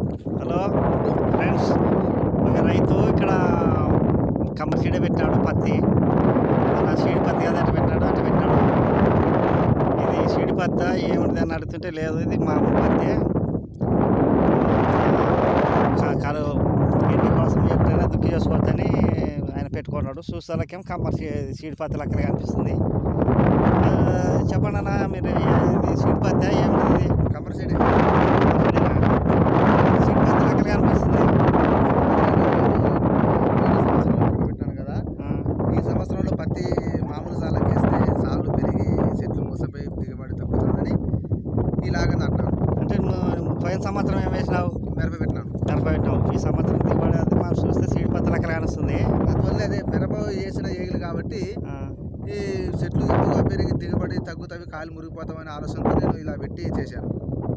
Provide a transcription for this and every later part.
Hello friends ఒక రైతు ఇక్కడ కమ్మ సీడ పెట్టాడు పత్తి నా సీడి పత్తి కదా అట్లా పెట్టాడు అట్లా పెట్టాడు ఇది సీడి పత్త ఏముంటుంది అని అడుగుతుంటే లేదు ఇది మామూలు పత్తి కా- కాదు ఎండి కోసం ఎప్పుడైనా దుక్కి చేసుకోవచ్చని ఆయన పెట్టుకున్నాడు చూస్తాలకేం కమ్మ సీ- సీడి పత్తి లెక్కలు కనిపిస్తుంది ఆ, చెప్పండి అన్న మీరు ఇది సీడి పత్తి ఏమిటి కమర్ సీడ్ సీడి పత్తి లెక్కలు కనిపిస్తుంది పెట్టాను కదా ఆ. ఈ సంవత్సరంలో పత్తి మామూలు సాలకు వేస్తే సార్లు పెరిగి చెట్లు మూసపోయి దిగుబడి తగ్గుతుందని ఇలాగ నాటినాను అంటే నువ్వు పోయిన సంవత్సరం ఏం వేసినావు మిరప పెట్టినాను మిరప పెట్టినావు ఈ సంవత్సరం దిగుబడి అది మనం చూస్తే సీడ్ పత్తి లెక్కలు కానిస్తుంది అందువల్ల అదే మిరప వేసిన ఏగులు కాబట్టి ఆ, ఈ చెట్లు ఎక్కువగా పెరిగి దిగుబడి తగ్గుతావి కాలు మురిగిపోతామనే ఆలోచనతో నేను ఇలా పెట్టి చేశాను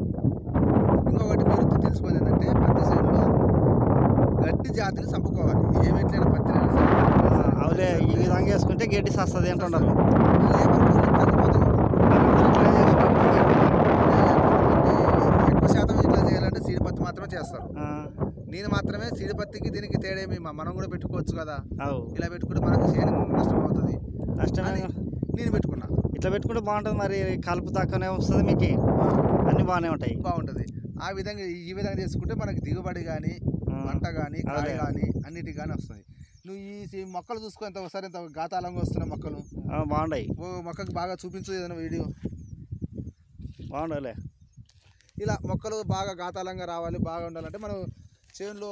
ఇంకొకటి మీరు తెలుసుకుంది ఏంటంటే పత్తి చేనులో గడ్డి జాతిని చంపుకోవాలి ఏమిట్లైనా పత్తి ఆ, అవులే ఈ విధంగా వేసుకుంటే గడ్డి సస్తుంది అంటున్నారు లేబర్ కూలీ తగ్గిపోతుంది అందరూ ఇట్లా చేస్తున్నారు. ఎక్కువ శాతం ఇట్లా చేయాలంటే సీడి పత్తి మాత్రమే చేస్తారు ఆ, నేను మాత్రమే సీడి పత్తికి దీనికి తేడేమి మ- మనం కూడా పెట్టుకోవచ్చు కదా అవు ఇలా పెట్టుకుంటే మనకు చేను నష్టం అవుతుంది నష్టమే అని నేను పెట్టుకున్నా ఇట్లా పెట్టుకుంటే బాగుంటుంది మరి కలుపు తక్కువనే వస్తుంది మీకు అన్నీ బాగానే ఉంటాయి బాగుంటుంది ఆ విధంగా ఈ విధంగా చేసుకుంటే మనకి దిగుబడి కానీ ఆ, పంట కానీ కాయ అదే. కానీ అన్నిటి కానీ వస్తుంది నువ్వు ఈ ఈ మొక్కలు చూసుకో ఎంత ఒకసారి ఎంత గాతాలంగా వస్తున్న మొక్కలు ఆ, బాగున్నాయి ఓ మొక్కకు బాగా చూపించు ఏదైనా వీడియో బాగుండవులే ఇలా మొక్కలు బాగా గాతాలంగా రావాలి బాగా ఉండాలంటే మనం చేనులో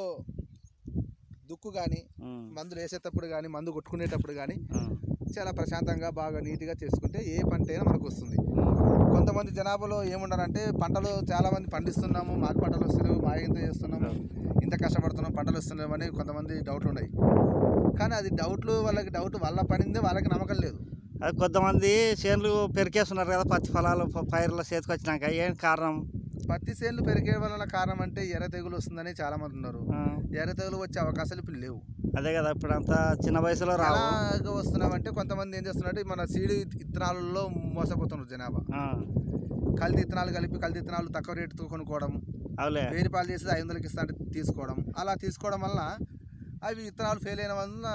దుక్కు కానీ ఉమ్, మందులు వేసేటప్పుడు కానీ మందు కొట్టుకునేటప్పుడు కానీ ఆ, చాలా ప్రశాంతంగా బాగా నీట్గా చేసుకుంటే ఏ పంట అయినా మనకు వస్తుంది కొంతమంది జనాభాలో ఏముండారంటే పంటలు చాలా మంది పండిస్తున్నాము మాకు పంటలు వస్తున్నాయి మా ఇంత చేస్తున్నాము ఇంత కష్టపడుతున్నాం పంటలు వస్తున్నాయి అని కొంతమంది డౌట్లు ఉన్నాయి కానీ అది డౌట్లు వాళ్ళకి డౌట్ వాళ్ళ పనిందే వాళ్ళకి నమ్మకం లేదు అది కొంతమంది చేనులు పెరికేస్తున్నారు కదా పత్తి ఫలాలు ప- పైర్ల చేతికి వచ్చినాక ఏం కారణం పత్తి చేనులు పెరిగే వలన కారణం అంటే ఎర్ర తెగులు వస్తుందని చాలా మంది ఉన్నారు ఆ, ఎర్ర తెగులు వచ్చే అవకాశాలు ఇప్పుడు లేవు అదే కదా ఇప్పుడు అంతా చిన్న వయసులో రావు ఎలాగ వస్తున్నామంటే కొంతమంది ఏం చేస్తున్నారంటే మన సీడి ఇత్తనాలలో మోసపోతున్నారు జనాభా ఆ, కల్తీ ఇత్తనాలు కలిపి కల్తీ ఇత్తనాలు తక్కువ రేటుతో కొనుక్కోవడం అవులే వెయ్యి రూపాయలు చేసి ఐదు వందలకి ఇస్తా అంటే తీసుకోవడం అలా తీసుకోవడం వలన అవి విత్తనాలు ఫెయిల్ అయిన వలన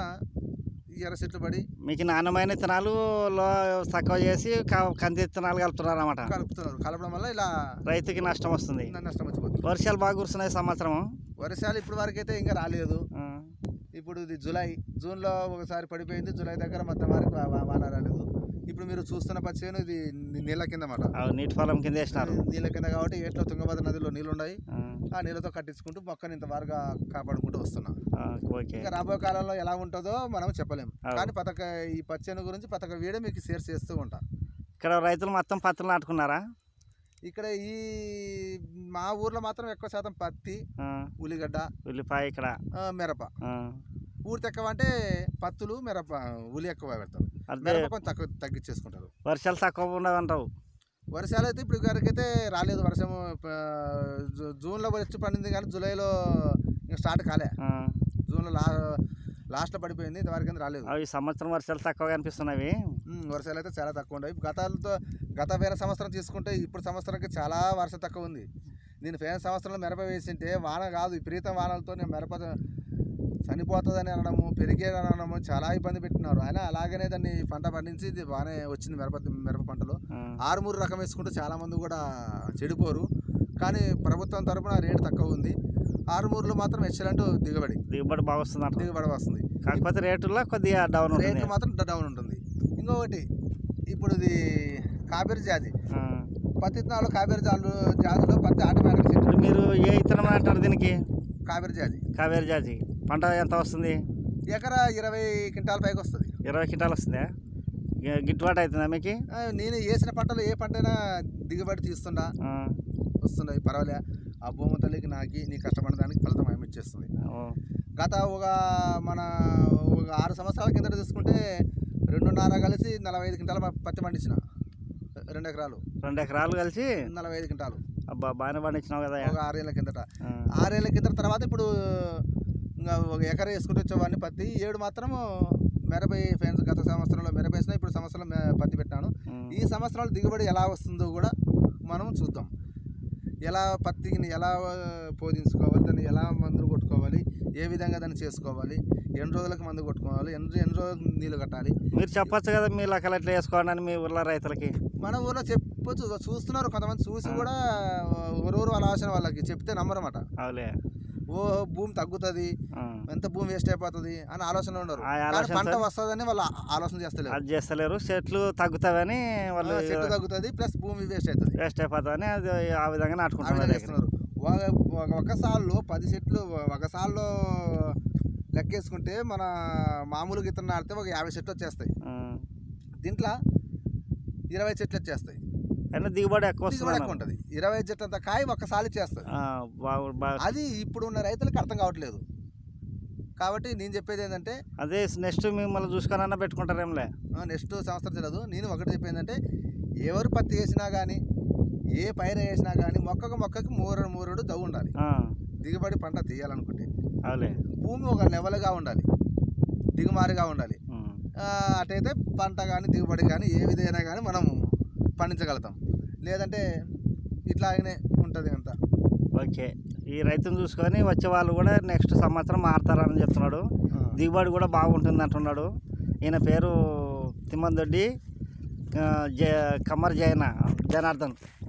ఈ ఎర్ర చెట్లు పడి మీకు నాణ్యమైన విత్తనాలు లో తక్కువ చేసి క- కంది విత్తనాలు కలుపుతున్నారు అన్నమాట కలుపుతున్నారు కలపడం వల్ల ఇలా రైతుకి నష్టం వస్తుంది నష్టం వచ్చిపోతుంది వర్షాలు బాగా కురుస్తున్నాయి ఈ సంవత్సరం వర్షాలు ఇప్పుడు వరకు అయితే ఇంకా రాలేదు ఆ, ఇప్పుడు ఇది జూలై జూన్లో ఒకసారి పడిపోయింది జూలై దగ్గర మొత్తం వరకు వా- వా- వాన రాలేదు ఇప్పుడు మీరు చూస్తున్న పచ్చేను ఇది ని- నీళ్ళ కింద మాట అవు నీటి పొలం కింద వేసినారు నీళ్ళ కింద కాబట్టి ఏట్లో తుంగభద్ర నదిలో నీళ్ళు ఉన్నాయి ఆ, ఆ నీళ్ళతో కట్టించుకుంటూ మొక్కని ఇంతవరకు కాపాడుకుంటూ వస్తున్నాం ఆ, ఓకే ఇంకా రాబోయే కాలంలో ఎలా ఉంటుందో మనం చెప్పలేం అవును. కానీ పథక ఈ పచ్చని గురించి పథక వీడియో మీకు షేర్ చేస్తూ ఉంటా ఇక్కడ రైతులు మొత్తం పత్తులు నాటుకున్నారా ఇక్కడ ఈ మా ఊర్లో మాత్రం ఎక్కువ శాతం పత్తి ఆ, ఉల్లిగడ్డ ఉల్లిపాయ ఇక్కడ ఆ, మిరప ఆ, ఊరి తక్కువ అంటే పత్తులు మిరప ఉల్లి ఎక్కువ పెడతారు అదే మిరప కొంచెం తక్కువ తగ్గించేసుకుంటారు వర్షాలు తక్కువ ఉండవంటావు వర్షాలు అయితే ఇప్పుడు వరకైతే రాలేదు వర్షము ఆ, జూ- జూన్లో వచ్చి పండింది కానీ జూలైలో ఇంకా స్టార్ట్ కాలే ఆ, జూన్లో లా లాస్ట్లో పడిపోయింది ఇంతవరకు అయితే రాలేదు అవి ఈ సంవత్సరం వర్షాలు తక్కువ కనిపిస్తున్నవి ఉమ్, వర్షాలు అయితే చాలా తక్కువ ఉన్నాయి గతాలతో గత వేరే సంవత్సరం తీసుకుంటే ఇప్పుడు సంవత్సరానికి చాలా వర్షం తక్కువ ఉంది నేను పోయిన సంవత్సరంలో మిరప వేసింటే వాన కాదు విపరీతం వానలతో నేను మిరప చనిపోతుందని అనడము పెరిగేది అనడము చాలా ఇబ్బంది పెట్టినారు అయినా అలాగనే దాన్ని పంట పండించి ఇది బాగానే వచ్చింది మిరప మిరప పంటలో ఆ, ఆరుమూరు రకం వేసుకుంటే చాలామంది కూడా చెడిపోరు కానీ ప్రభుత్వం తరపున రేటు తక్కువ ఉంది ఆరుమూరులో మాత్రం ఎక్సలెంట్ దిగుబడి దిగుబడి బాగా వస్తుంది అంట దిగుబడి వస్తుంది కాకపోతే రేటుల్లో కొద్దిగా డౌన్ ఉంటుంది రేట్లు మాత్రం డౌన్ ఉంటుంది ఇంకొకటి ఇప్పుడు ఇది కాబేరి జాతి ఆ, పత్తి విత్తనాలు కాబేరి జాలు జాతిలో పత్తి ఆటోమేటిక్ సెట్ ఇప్పుడు మీరు ఏ ఇత్తనం అంటారు దీనికి కాబేరి జాతి కావేరి జాజి పంట ఎంత వస్తుంది ఎకరా ఇరవై క్వింటాల పైకి వస్తుంది ఇరవై క్వింటాలు వస్తుందా గి- గిట్టుబాటు అవుతుందా మీకు ఆ, నేను వేసిన పంటలు ఏ పంటైనా దిగుబడి తీస్తుండా ఆ, వస్తున్నాయి పర్వాలే ఆ భూమి తల్లికి నాకి నీ కష్టపడిన దానికి ఫలితం ఏమి ఇచ్చేస్తుంది ఓ, గత ఒక మన ఒక ఆరు సంవత్సరాల కిందట తీసుకుంటే రెండున్నర కలిసి నలభై ఐదు క్వింటాల పత్తి పండించిన రెండు ఎకరాలు రెండు ఎకరాలు కలిసి నలభై ఐదు క్వింటాలు అబ్బా బాగానే పండించినావు కదా ఒక ఆరేళ్ళ కిందట ఆ, ఆరేళ్ళ కింద తర్వాత ఇప్పుడు ఇంకా ఒక ఎకర వేసుకుంటూ వచ్చేవాడిని పత్తి ఏడు మాత్రం మిరప ఫ్యాన్స్ గత సంవత్సరంలో మిరప వేసిన ఇప్పుడు సంవత్సరం మే- పత్తి పెట్టాను ఉమ్, ఈ సంవత్సరాలు దిగుబడి ఎలా వస్తుందో కూడా మనం చూద్దాం ఎలా పత్తిని ఎలా ఆ, పోషించుకోవాలి దాన్ని ఎలా మందులు కొట్టుకోవాలి ఏ విధంగా దాన్ని చేసుకోవాలి ఎన్ని రోజులకు మందు కొట్టుకోవాలి ఎన్ని ఎన్ని రోజులకు నీళ్ళు కట్టాలి మీరు చెప్పొచ్చు కదా మీ లెక్కలు ఎట్లా వేసుకోండి అని మీ ఊర్లో రైతులకి మన ఊర్లో చెప్పొచ్చు చూస్తున్నారు కొంతమంది చూసి ఆ. కూడా ఎవరెవరు వాళ్ళ ఆలోచన వాళ్ళకి చెప్తే నమ్మరమాట అవులే ఓ భూమి తగ్గుతుంది ఆ. ఎంత భూమి వేస్ట్ అయిపోతుంది అని ఆలోచన ఉండరు ఆ కానీ ఆలోచనతో- పంట వస్తుందని వాళ్ళు ఆ- ఆలోచన చేస్తలేరు అది చేస్తలేరు చెట్లు తగ్గుతావని వాళ్ళు ఆ, చెట్టు తగ్గుతుంది ప్లస్ భూమి వేస్ట్ అవుతుంది వేస్ట్ అయిపోతుందని అది ఆ విధంగా ఆ నాటుకుంటున్నారు విధంగా దగ్గర. చేస్తున్నారు ఒక- ఒక- ఒక సాల్లో పది చెట్లు ఒక సాల్లో లెక్కేసుకుంటే మన మామూలుగా ఇతను నాటితే ఒక యాభై చెట్లు వచ్చేస్తాయి ఆ. దీంట్లో ఇరవై చెట్లు వచ్చేస్తాయి అయినా దిగుబడి ఎక్కువ దిగుబడి వస్తుంది ఎక్కువ ఉంటుంది ఇరవై చెట్లంత కాయ ఒక్కసారి చేస్తుంది బాగు బాగా అది ఇప్పుడు ఉన్న రైతులకు అర్థం కావట్లేదు కాబట్టి నేను చెప్పేది ఏంటంటే అదే నెక్స్ట్ మిమ్మల్ని చూసుకొనన్నా పెట్టుకుంటారేంలే నెక్స్ట్ సంవత్సరం తెలియదు నేను ఒకటి చెప్పేది ఏంటంటే ఎవరు పత్తి వేసినా కానీ ఏ పైర వేసినా కానీ మొక్కకు మొక్కకు మూరడు మూరడు దవ్వు ఉండాలి ఆ, దిగుబడి పంట తీయాలనుకుంటే అవులే భూమి ఒక లెవెల్గా ఉండాలి దిగుమారిగా ఉండాలి ఉమ్. ఆ, అటైతే పంట కానీ దిగుబడి కానీ ఏ విధైనా కానీ మనం పండించగలుగుతాం లేదంటే ఇట్లాగనే ఉంటుంది అంతా ఓకే ఈ రైతుని చూసుకొని వచ్చే వాళ్ళు కూడా నెక్స్ట్ సంవత్సరం మారుతారని చెప్తున్నాడు దిగుబడి కూడా బాగుంటుంది అంటున్నాడు ఈయన పేరు తిమ్మందొడ్డి ఆ, జ కమ్మర్ జైన జనార్దన్